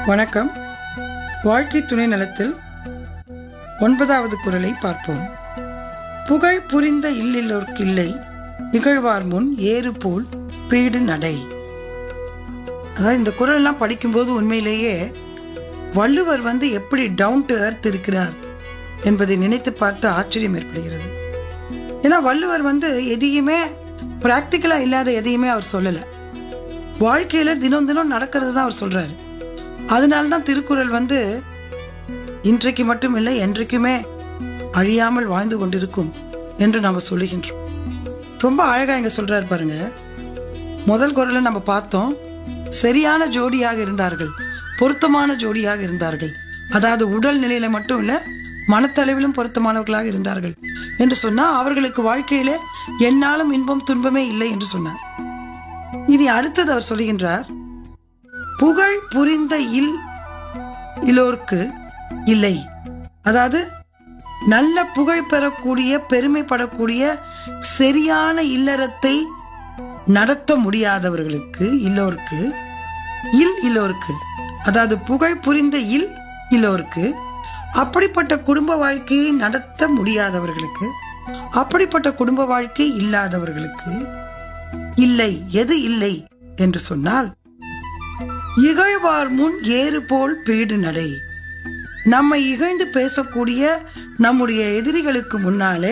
வணக்கம் வாழ்க்கை துணை நலத்தில் ஒன்பதாவது குரலை பார்ப்போம் புகழ் புரிந்த இல்லில்லோர்க்கில்லை இகழ்வார் முன் ஏறு போல் பீடு நடை அதாவது இந்த குரலெல்லாம் படிக்கும்போது உண்மையிலேயே வள்ளுவர் வந்து எப்படி டவுன் டு எர்த் இருக்கிறார் என்பதை நினைத்து பார்த்து ஆச்சரியம் ஏற்படுகிறது ஏன்னா வள்ளுவர் வந்து எதையுமே பிராக்டிக்கலா இல்லாத எதையுமே அவர் சொல்லல வாழ்க்கையில தினம் தினம் நடக்கிறது தான் அவர் சொல்றாரு அதனால தான் திருக்குறள் வந்து இன்றைக்கு மட்டும் இல்லை என்றைக்குமே அழியாமல் வாழ்ந்து கொண்டிருக்கும் என்று நம்ம சொல்லுகின்றோம் ரொம்ப அழகா இங்க சொல்றாரு பாருங்க முதல் குரலை நம்ம பார்த்தோம் சரியான ஜோடியாக இருந்தார்கள் பொருத்தமான ஜோடியாக இருந்தார்கள் அதாவது உடல் நிலையில மட்டும் இல்ல மனத்தளவிலும் பொருத்தமானவர்களாக இருந்தார்கள் என்று சொன்னா அவர்களுக்கு வாழ்க்கையிலே என்னாலும் இன்பம் துன்பமே இல்லை என்று சொன்னார் இனி அடுத்தது அவர் சொல்லுகின்றார் புகழ் புரிந்த இல் இலோர்க்கு இல்லை அதாவது நல்ல புகழ் பெறக்கூடிய பெருமைப்படக்கூடிய சரியான இல்லறத்தை நடத்த முடியாதவர்களுக்கு இல்லோருக்கு இல் இல்லோருக்கு அதாவது புகழ் புரிந்த இல் இல்லோருக்கு அப்படிப்பட்ட குடும்ப வாழ்க்கையை நடத்த முடியாதவர்களுக்கு அப்படிப்பட்ட குடும்ப வாழ்க்கை இல்லாதவர்களுக்கு இல்லை எது இல்லை என்று சொன்னால் இகழ்வார் முன் ஏறு போல் பீடு நடை நம்மை இகழ்ந்து பேசக்கூடிய நம்முடைய எதிரிகளுக்கு முன்னாலே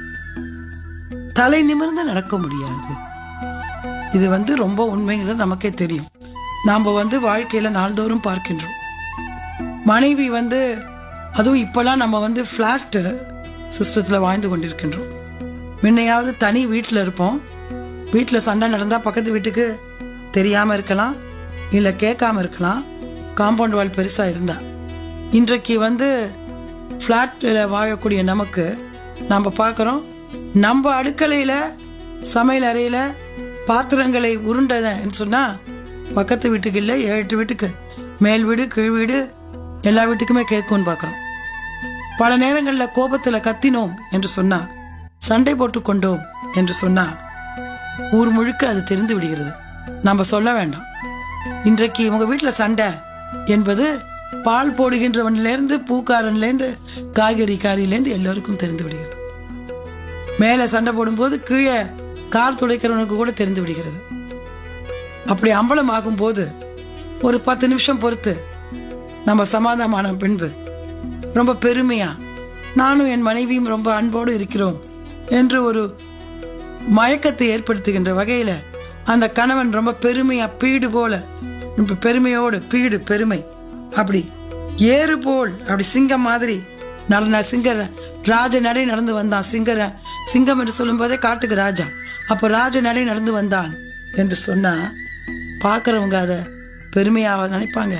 தலை நிமிர்ந்து நடக்க முடியாது இது வந்து ரொம்ப உண்மைங்கிறது நமக்கே தெரியும் நாம் வந்து வாழ்க்கையில நாள்தோறும் பார்க்கின்றோம் மனைவி வந்து அதுவும் இப்பெல்லாம் நம்ம வந்து ஃப்ளாட் சிஸ்டத்தில் வாழ்ந்து கொண்டிருக்கின்றோம் முன்னையாவது தனி வீட்டில் இருப்போம் வீட்டில் சண்டை நடந்தால் பக்கத்து வீட்டுக்கு தெரியாமல் இருக்கலாம் இல்லை கேட்காம இருக்கலாம் காம்பவுண்ட் வால் பெருசாக இருந்தா இன்றைக்கு வந்து ஃப்ளாட்டில் வாழக்கூடிய நமக்கு நம்ம பார்க்குறோம் நம்ம அடுக்கலையில் சமையல் அறையில் பாத்திரங்களை உருண்டதுன்னு சொன்னால் பக்கத்து வீட்டுக்கு இல்லை ஏழு எட்டு வீட்டுக்கு மேல் வீடு கீழ் வீடு எல்லா வீட்டுக்குமே கேட்கும்னு பார்க்குறோம் பல நேரங்களில் கோபத்தில் கத்தினோம் என்று சொன்னா சண்டை போட்டு கொண்டோம் என்று சொன்னா ஊர் முழுக்க அது தெரிந்து விடுகிறது நம்ம சொல்ல வேண்டாம் இன்றைக்கு உங்க வீட்டுல சண்டை என்பது பால் போடுகின்றவன்லேருந்து பூக்காரன்லேருந்து காய்கறி காரிலேருந்து எல்லோருக்கும் தெரிந்து விடுகிறது மேலே சண்டை போடும்போது கீழே கார் துடைக்கிறவனுக்கு கூட தெரிந்து விடுகிறது அப்படி அம்பலம் ஆகும் போது ஒரு பத்து நிமிஷம் பொறுத்து நம்ம சமாதானமான பின்பு ரொம்ப பெருமையா நானும் என் மனைவியும் ரொம்ப அன்போடு இருக்கிறோம் என்று ஒரு மயக்கத்தை ஏற்படுத்துகின்ற வகையில அந்த கணவன் ரொம்ப பெருமையா பீடு போல இப்ப பெருமையோடு பீடு பெருமை அப்படி ஏறு போல் அப்படி சிங்கம் மாதிரி நடன சிங்க ராஜ நடை நடந்து வந்தான் சிங்கர சிங்கம் என்று சொல்லும் போதே காட்டுக்கு ராஜா அப்ப ராஜ நடை நடந்து வந்தான் என்று சொன்னா பாக்குறவங்க அதை பெருமையாக நினைப்பாங்க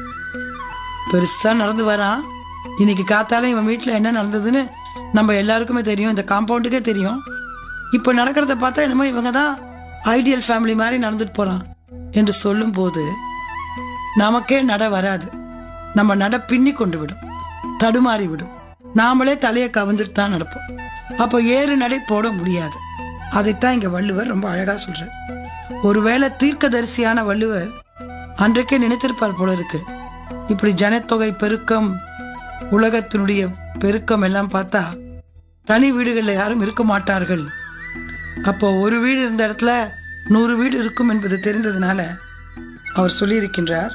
பெருசா நடந்து வரான் இன்னைக்கு காத்தால இவன் வீட்டில் என்ன நடந்ததுன்னு நம்ம எல்லாருக்குமே தெரியும் இந்த காம்பவுண்டுக்கே தெரியும் இப்போ நடக்கிறத பார்த்தா என்னமோ இவங்க தான் ஐடியல் ஃபேமிலி மாதிரி நடந்துட்டு போறான் என்று சொல்லும்போது நமக்கே நட வராது நம்ம நட பின்னி கொண்டு விடும் தடுமாறி விடும் நாமளே தலையை கவர்ந்துட்டு தான் நடப்போம் அப்போ ஏறு நடை போட முடியாது அதைத்தான் இங்க வள்ளுவர் ரொம்ப அழகா சொல்றார் ஒருவேளை தீர்க்கதரிசியான வள்ளுவர் அன்றைக்கே நினைத்திருப்பார் போல இருக்கு இப்படி ஜனத்தொகை பெருக்கம் உலகத்தினுடைய பெருக்கம் எல்லாம் பார்த்தா தனி வீடுகளில் யாரும் இருக்க மாட்டார்கள் அப்போ ஒரு வீடு இருந்த இடத்துல நூறு வீடு இருக்கும் என்பது தெரிந்ததுனால அவர் சொல்லியிருக்கின்றார்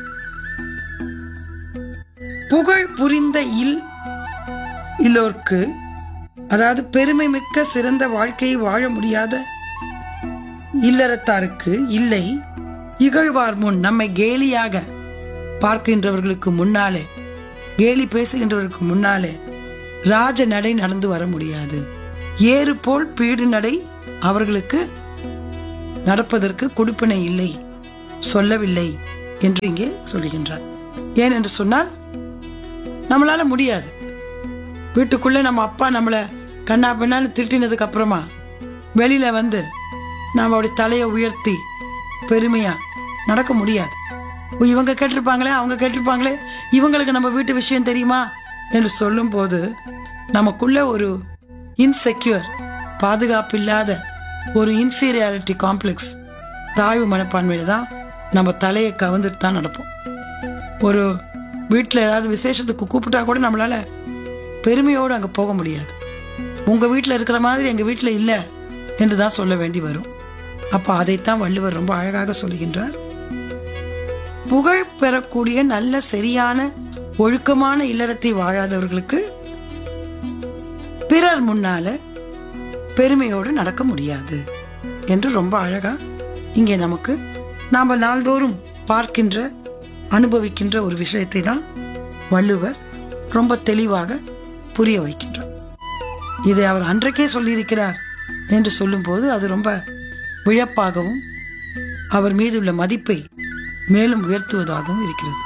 புகழ் புரிந்த இல் இல்லோர்க்கு அதாவது பெருமை மிக்க சிறந்த வாழ்க்கையை வாழ முடியாத இல்லறத்தாருக்கு இல்லை இகழ்வார் முன் நம்மை கேலியாக பார்க்கின்றவர்களுக்கு முன்னாலே கேலி பேசுகின்றவர்களுக்கு முன்னாலே ராஜ நடை நடந்து வர முடியாது ஏறு போல் பீடு நடை அவர்களுக்கு நடப்பதற்கு கொடுப்பினை இல்லை சொல்லவில்லை என்று இங்கே சொல்லுகின்றார் ஏன் என்று சொன்னால் நம்மளால முடியாது வீட்டுக்குள்ள நம்ம அப்பா நம்மளை கண்ணா பின்னான்னு திட்டினதுக்கு அப்புறமா வெளியில வந்து நாம அப்படி தலையை உயர்த்தி பெருமையா நடக்க முடியாது ஓ, இவங்க கேட்டிருப்பாங்களே அவங்க கேட்டிருப்பாங்களே இவங்களுக்கு நம்ம வீட்டு விஷயம் தெரியுமா என்று சொல்லும்போது நமக்குள்ள ஒரு இன்செக்யூர் பாதுகாப்பு இல்லாத ஒரு இன்ஃபீரியாரிட்டி காம்ப்ளெக்ஸ் தாழ்வு மனப்பான்மையில தான் நம்ம தலையை கவர்ந்துட்டு தான் நடப்போம் ஒரு வீட்டில் ஏதாவது விசேஷத்துக்கு கூப்பிட்டா கூட நம்மளால பெருமையோடு அங்கே போக முடியாது உங்கள் வீட்டில் இருக்கிற மாதிரி எங்கள் வீட்டில் இல்லை என்று தான் சொல்ல வேண்டி வரும் அப்போ அதைத்தான் வள்ளுவர் ரொம்ப அழகாக சொல்லுகின்றார் புகழ் பெறக்கூடிய நல்ல சரியான ஒழுக்கமான இல்லறத்தை வாழாதவர்களுக்கு பிறர் முன்னால பெருமையோடு நடக்க முடியாது என்று ரொம்ப அழகா இங்கே நமக்கு நாம நாள்தோறும் பார்க்கின்ற அனுபவிக்கின்ற ஒரு விஷயத்தை தான் வள்ளுவர் ரொம்ப தெளிவாக புரிய வைக்கின்றார் இதை அவர் அன்றைக்கே சொல்லியிருக்கிறார் என்று சொல்லும்போது அது ரொம்ப வியப்பாகவும் அவர் மீது உள்ள மதிப்பை மேலும் உயர்த்துவதாகவும் இருக்கிறது